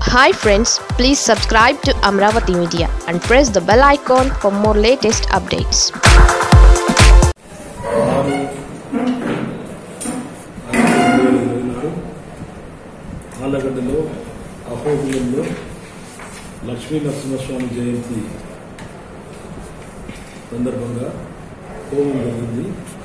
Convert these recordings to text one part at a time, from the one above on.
hi friends please subscribe to Amaravati media and press the bell icon for more latest updates ఆరు రెండు వేల ఇరవై నాడు ఆళ్ళగడ్డలో అహోబిలంలో లక్ష్మీ నరసింహస్వామి జయంతి సందర్భంగా హోమం జరిగింది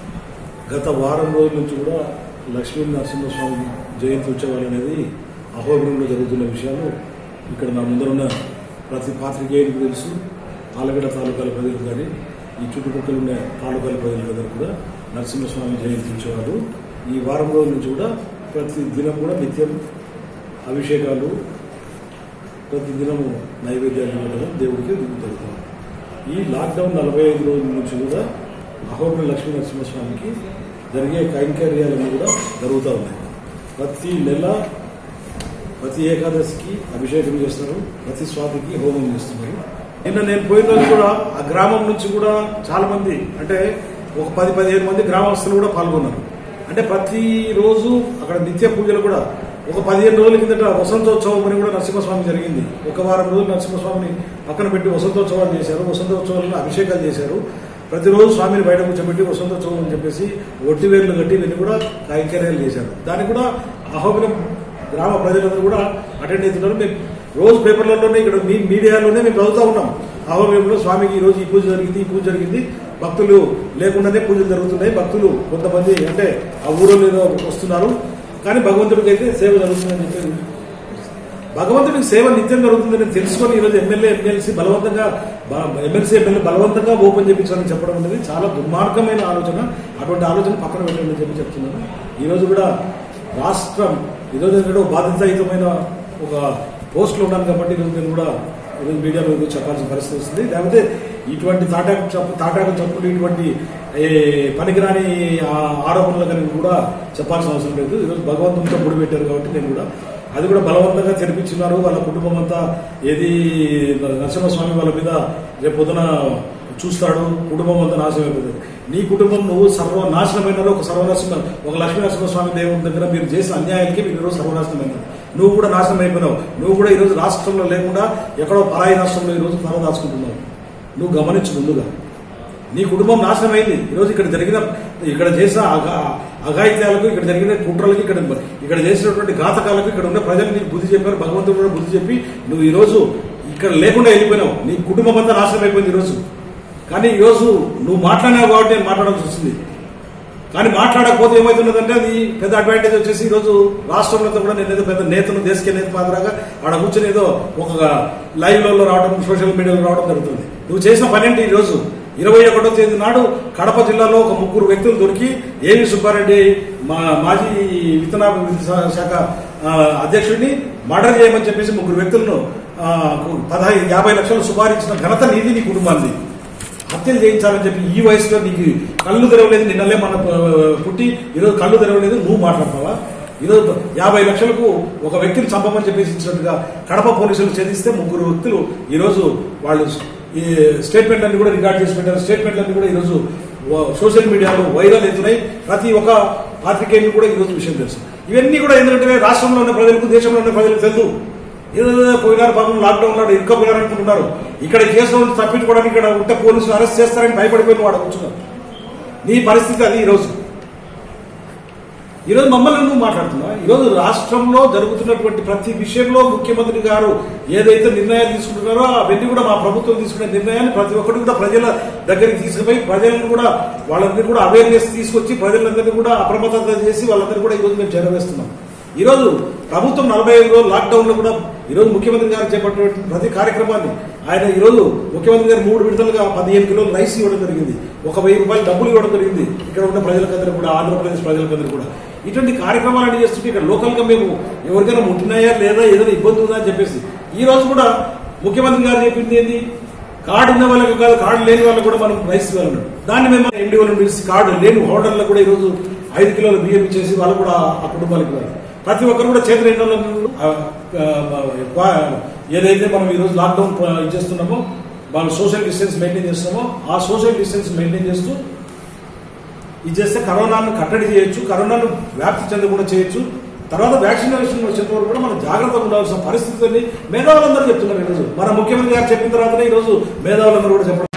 గత వారం రోజుల నుంచి కూడా లక్ష్మీ నరసింహస్వామి జయంతి ఉత్సవాలు అనేది అహోబిలంలో జరుగుతున్న విషయాలు ఇక్కడ నా ముందరున్న ప్రతి పాత్రికేయునికి తెలుసు ఆలగడ్డ తాలూకాల ప్రజలకు కానీ ఈ చుట్టుపక్కల ఉన్న తాలూకాల ప్రజలందరూ కూడా నరసింహస్వామి జయంతి ఉత్సవాలు ఈ వారం రోజుల నుంచి కూడా ప్రతి దినం కూడా నిత్యం అభిషేకాలు ప్రతి దినము నైవేద్యాలు ఇవ్వడం దేవుడికి జరుగుతాం ఈ లాక్డౌన్ నలభై ఐదు రోజుల నుంచి కూడా అహోబిల లక్ష్మీ నరసింహస్వామికి జరిగే కైంకర్యాలన్నీ కూడా జరుగుతూ ఉన్నాయి ప్రతి నెల ప్రతి ఏకాదశికి అభిషేకం చేస్తారు ప్రతి స్వాతికి హోమం చేస్తున్నారు నిన్న నేను పోయిన రోజు కూడా ఆ గ్రామం నుంచి కూడా చాలా మంది అంటే ఒక పది పదిహేను మంది గ్రామస్తులు కూడా పాల్గొన్నారు అంటే ప్రతి రోజు అక్కడ నిత్య పూజలు కూడా ఒక పదిహేను రోజుల కిందట వసంతోత్సవం అని కూడా నరసింహస్వామి జరిగింది ఒక వారం రోజులు నరసింహస్వామిని పక్కన పెట్టి వసంతోత్సవాలు చేశారు వసంతోత్సవాలను అభిషేకాలు చేశారు ప్రతిరోజు స్వామిని బయట కూర్చోబెట్టి వసంతోత్సవం అని చెప్పేసి ఒట్టి వేర్లు కట్టి ఇవన్నీ కూడా కైంకర్యాలు చేశారు దానికి కూడా అహోబిలం గ్రామ ప్రజలందరూ కూడా అటెండ్ అవుతున్నారు మేము రోజు పేపర్లలోనే ఇక్కడ మీ మీడియాలోనే మేము చదువుతూ ఉన్నాం అహోబిలంలో స్వామికి ఈ రోజు ఈ పూజ జరిగింది ఈ పూజ జరిగింది భక్తులు లేకుండానే పూజలు జరుగుతున్నాయి భక్తులు కొంతమంది అంటే ఆ ఊరిలో ఏదో వస్తున్నారు కానీ భగవంతుడికి అయితే సేవ జరుగుతుందని చెప్పి భగవంతుడికి సేవ నిత్యం జరుగుతుందని తెలుసుకొని ఈరోజు ఎమ్మెల్యే ఎమ్మెల్సీ బలవంతంగా బ- ఎమ్మెల్సీ ఎమ్మెల్యే బలవంతంగా ఓపెన్ చేయించాలని చెప్పడం అనేది చాలా దుర్మార్గమైన ఆలోచన అటువంటి ఆలోచన పక్కన పెట్టండి అని చెప్పి చెప్తున్నాను ఈరోజు కూడా రాష్ట్రం ఈరోజు ఏంటంటే ఒక బాధ్యతాయుతమైన ఒక పోస్టులు ఉన్నాను కాబట్టి ఈరోజు నేను కూడా ఈరోజు మీడియాలో ఈరోజు చెప్పాల్సిన పరిస్థితి వస్తుంది లేకపోతే ఇటువంటి తాటాకు చప్పు తాటాకు చప్పులు ఇటువంటి ఏ, పనికిరాని ఆ- ఆరోపణలు కనుక కూడా చెప్పాల్సిన అవసరం లేదు ఈరోజు భగవంతునితో ముడి పెట్టారు కాబట్టి నేను కూడా అది కూడా బలవంతంగా తెరిపించున్నారు వాళ్ళ కుటుంబం అంతా ఏది నరసింహస్వామి వాళ్ళ మీద రేపు పొద్దున చూస్తాడు కుటుంబం అంతా నాశనం అయిపోతుంది నీ కుటుంబం నువ్వు సర్వనాశనమైన ఒక సర్వనాశనం ఒక లక్ష్మీ నరసింహస్వామి దేవుని దగ్గర మీరు చేసిన అన్యాయానికి మీరు ఈరోజు సర్వనాశనమైనారు నువ్వు కూడా నాశనం అయిపోయినావు నువ్వు కూడా ఈరోజు రాష్ట్రంలో లేకుండా ఎక్కడో పరాయి రాష్ట్రంలో ఈరోజు తల దాచుకుంటున్నావు నువ్వు గమనించు ముందుగా నీ కుటుంబం నాశనమైంది ఈరోజు ఇక్కడ జరిగిన ఇక్కడ చేసిన అగా- అఘాయిత్యాలకు ఇక్కడ జరిగిన కుట్రలకి ఇక్కడ ఇక్కడ చేసినటువంటి ఘాతకాలకు ఇక్కడ ఉన్న ప్రజలు నీకు బుద్ధి చెప్పారు భగవంతుడు కూడా బుద్ధి చెప్పి నువ్వు ఈరోజు ఇక్కడ లేకుండా వెళ్ళిపోయినావు నీ కుటుంబం అంతా నాశనం అయిపోయింది ఈరోజు కానీ ఈరోజు నువ్వు మాట్లాడినావు కాబట్టి నేను మాట్లాడాల్సి వస్తుంది కానీ మాట్లాడకపోతే ఏమవుతున్నదంటే అది పెద్ద అడ్వాంటేజ్ వచ్చేసి ఈరోజు రాష్ట్రంలో అంతా కూడా నేను ఏదో పెద్ద నేతను దేశకే నేత పాత్రగా ఆడ కూర్చొని ఏదో ఒక లైవ్లలో రావడం సోషల్ మీడియాలో రావడం జరుగుతుంది నువ్వు చేసిన పని ఏంటి ఈరోజు ఇరవై ఒకటో తేదీ నాడు కడప జిల్లాలో ఒక ముగ్గురు వ్యక్తులు దొరికి ఏవి సుబ్బారెడ్డి మా మాజీ విత్తనాభివృద్ధి శా- శాఖ ఆ, అధ్యక్షుడిని మర్డర్ చేయమని చెప్పేసి ముగ్గురు వ్యక్తులను ఆ, పదహైదు యాభై లక్షలు సుమారించిన ఘనత నీది నీ కుటుంబాన్ని హత్యలు చేయించాలని చెప్పి ఈ వయసులో నీకు కళ్ళు తెరవలేదు నిన్నలే మన ఆ, పుట్టి ఈరోజు కళ్ళు తెరవలేదు నువ్వు మాట్లాడతావా ఈరోజు యాభై లక్షలకు ఒక వ్యక్తిని చంపమని చెప్పేసి ఇచ్చినట్టుగా కడప పోలీసులు ఛేదిస్తే ముగ్గురు వ్యక్తులు ఈరోజు వాళ్ళు ఈ స్టేట్మెంట్ అన్ని కూడా రికార్డ్ చేసి పెట్టారు స్టేట్మెంట్ అన్ని కూడా ఈరోజు వ- సోషల్ మీడియాలో వైరల్ అవుతున్నాయి ప్రతి ఒక్క పాత్రికేయులు కూడా ఈరోజు విషయం తెలుసు ఇవన్నీ కూడా ఎందుకంటే రాష్ట్రంలో ఉన్న ప్రజలకు దేశంలో ఉన్న ప్రజలకు తెలుసు ఏదో పోయినారు పాపం లాక్డౌన్ లో ఇరుక్కపోయినారు అనుకుంటున్నారు ఇక్కడ ఈ కేసులో నుంచి తప్పించుకోవడానికి ఇక్కడ ఉంటే పోలీసులు అరెస్ట్ చేస్తారని భయపడిపోయిన వాడు కూర్చున్నారు నీ పరిస్థితి అది ఈరోజు ఈరోజు మమ్మల్ని నువ్వు మాట్లాడుతున్నావు ఈరోజు రాష్ట్రంలో జరుగుతున్నటువంటి ప్రతి విషయంలో ముఖ్యమంత్రి గారు ఏదైతే నిర్ణయాలు తీసుకుంటున్నారో అవన్నీ కూడా మా ప్రభుత్వం తీసుకునే నిర్ణయాన్ని ప్రతి ఒక్కటి కూడా ప్రజల దగ్గరికి తీసుకుపోయి ప్రజలను కూడా వాళ్ళందరినీ కూడా అవేర్నెస్ తీసుకొచ్చి ప్రజలందరినీ కూడా అప్రమత్తత చేసి వాళ్ళందరినీ కూడా ఈరోజు మేము చేరవేస్తున్నాం ఈరోజు ప్రభుత్వం నలభై ఐదు రోజులు లాక్డౌన్ లో కూడా ఈరోజు ముఖ్యమంత్రి గారు చేపట్టినటువంటి ప్రతి కార్యక్రమాన్ని ఆయన ఈరోజు ముఖ్యమంత్రి గారు మూడు విడతలుగా పదిహేను కిలోలు రైస్ ఇవ్వడం జరిగింది ఒక వెయ్యి రూపాయలు డబ్బులు ఇవ్వడం జరిగింది ఇక్కడ ఉన్న ప్రజలకందరూ కూడా ఆంధ్రప్రదేశ్ ప్రజలకందరూ కూడా ఇటువంటి కార్యక్రమాలు చేస్తుంటే ఇక్కడ లోకల్ గా మేము ఎవరికైనా ముట్టినాయా లేదా ఏదైనా ఇబ్బంది ఉందా అని చెప్పేసి ఈ రోజు కూడా ముఖ్యమంత్రి గారు చెప్పింది ఏంటి కార్డు ఉన్న వాళ్ళకి కాదు కార్డు లేని వాళ్ళకి కూడా మనం రైస్ ఇవ్వాలన్నాడు దాన్ని మేము ఎండి వాళ్ళని పిలిచి కార్డు లేని హోటల్లో కూడా ఈరోజు ఐదు కిలోల బియ్యం ఇచ్చేసి వాళ్ళు కూడా ఆ కుటుంబాలకు ఇవ్వాలి ప్రతి ఒక్కరు కూడా చేతులు ఎండలో ఏదైతే మనం ఈరోజు లాక్డౌన్ ఇచ్చేస్తున్నామో వాళ్ళు సోషల్ డిస్టెన్స్ మెయింటైన్ చేస్తున్నామో ఆ సోషల్ డిస్టెన్స్ మెయింటైన్ చేస్తూ ఇది చేస్తే కరోనాను కట్టడి చేయొచ్చు కరోనాను వ్యాప్తి చెందకుండా చేయొచ్చు తర్వాత వ్యాక్సినేషన్ వచ్చేంత వరకు కూడా మనం జాగ్రత్తగా ఉండాల్సిన పరిస్థితుల్ని మేధావులందరూ చెప్తున్నారు ఈరోజు మన ముఖ్యమంత్రి గారు చెప్పిన తర్వాతనే ఈరోజు మేధావులందరూ కూడా చెప్పడం